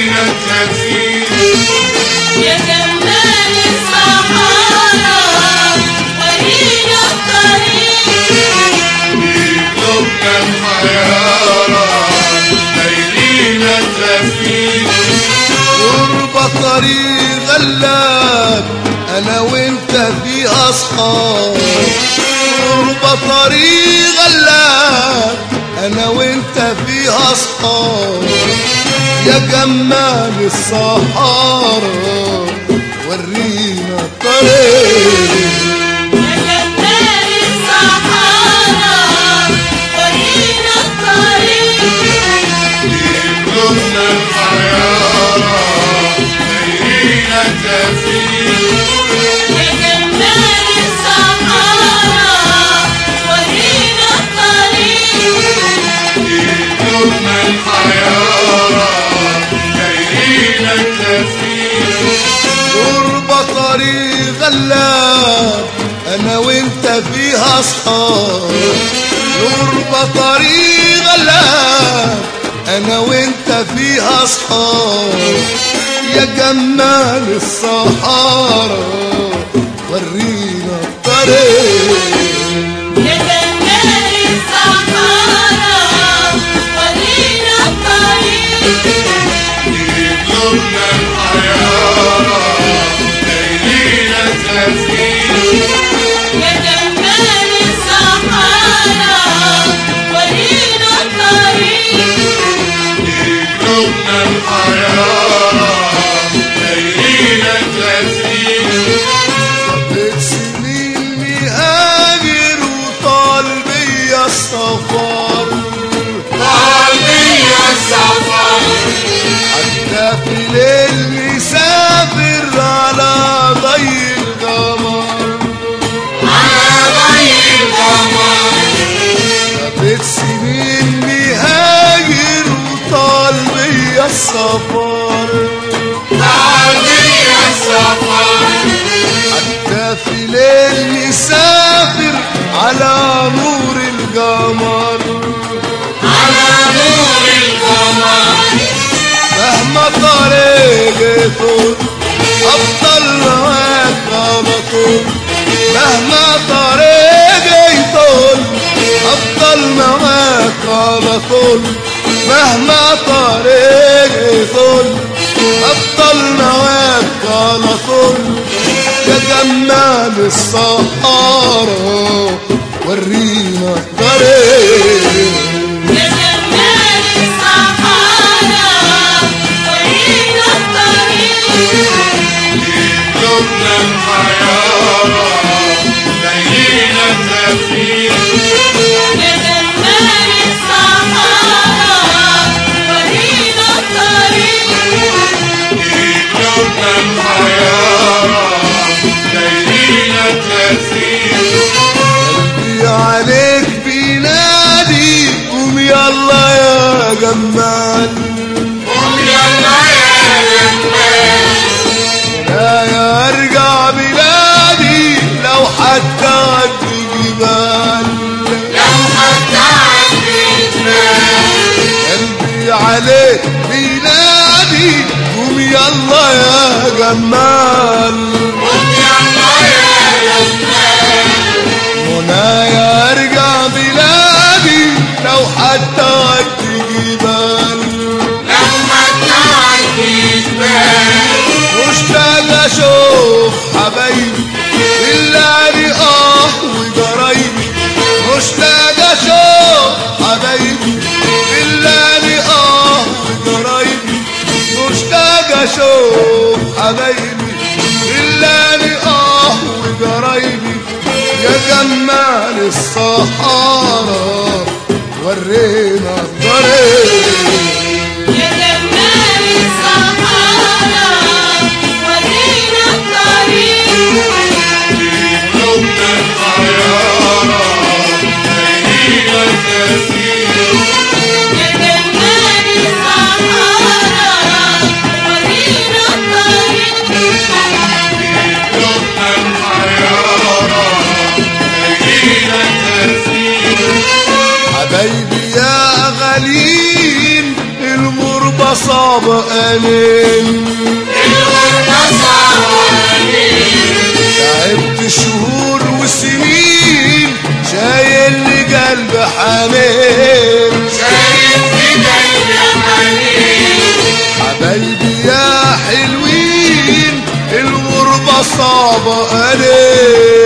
ليلينا تفيد يا جمال الصحارى ورينا الطريق قلوبنا الحيارى ليلينا تفيد غربة طريق غلاب انا وانت في اصحاب غربة طريق غلاب انا وانت في اصحاب يا جمال الصحارى ورينا الطريق يا جمال الصحارى ورينا الطريق قلوبنا الحيارى ليلينا تفيد يا جمال الصحارى ورينا الطريق قلوبنا الحيارى ليلينا تفيد غربة طريق غلاب انا وانت فيها اصحاب غربة طريق غلاب انا وانت فيها اصحاب يا جمال الصحارى ورينا الطريق يا جمال الصحارى ورينا الطريق قلوبنا الحيارى ليلينا تفيد يا جمال الصحارى ورينا الطريق قلوبنا الحيارى ليلينا تفيد سنين مهاجر وطالبي السفر قلبي السفر حتى في ليل مسافر على ضي القمر على ضي القمر ثلاث سنين مهاجر وطالبي السفر قلبي السفر حتى في ليل مسافر على نور القمر على نور القمر مهما طريقته أفضل معاك على طول مهما طريقته أفضل معاك على طول مهما طريقته أفضل معاك على طول يا جمال الصحارى ورينا الطريق يا جمال الصحارى ورينا الطريق قلوبنا الحيارى ليلينا تفيد يا جمال الصحارى ورينا الطريق قلوبنا الحيارى ليلينا تفيد قلبي عليك بينادي قوم يلا يا جمال قم يلا يا جمال لا يا ارجع بلادي لو حتى عد جبال لو حتى عديتنا قلبي عليك بينادي قوم يلا يا جمال قم يلا يا جمال منايا ارجع بلادي لو حتى عد جبال لو حتى عديتنا مشتاق اشوف حبايبي اللي اه وجرايبي مشتاق اشوف حبايبي اللي اه وجرايبي مشتاق اشوف حبايبي اللي اه وجرايبي يا جمال الصحارى ورينا الطريق يا جمال الصحارى ورينا الطريق قلوبنا الحيارى ليلينا تفيد يا جمال الصحارى ورينا الطريق قلوبنا الحيارى ليلينا تفيد حبايبي يا غاليين حنين الغربة صعباني تعبت شهور وسنين شايل لي قلب حنين شايف في قلبي حنين حبايبي يا حلوين الغربة صعبة عليك